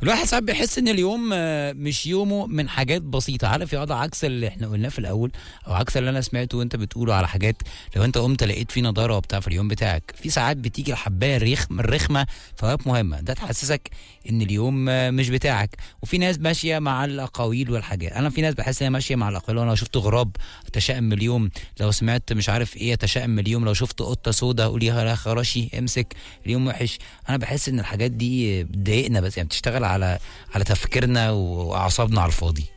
الواحد ساعات بيحس ان اليوم آه، مش يومه من حاجات بسيطه عارف يا وضع عكس اللي احنا قلناه في الاول او عكس اللي انا سمعته وانت بتقوله على حاجات لو انت قمت لقيت في نضاره وبتاع في اليوم بتاعك في ساعات بتيجي الحبايه الرخم الرخمه في اوقات مهمه ده تحسسك ان اليوم آه، مش بتاعك وفي ناس ماشيه مع الاقاويل والحاجات انا في ناس بحس ان هي ماشيه مع الاقاويل وانا لو شفت غراب اتشائم من اليوم لو سمعت مش عارف ايه اتشائم من اليوم لو شفت قطه سودا اقول يا خراشي امسك اليوم وحش انا بحس ان الحاجات دي بتضايقنا بس يعني بتشتغل على على تفكيرنا واعصابنا على الفاضي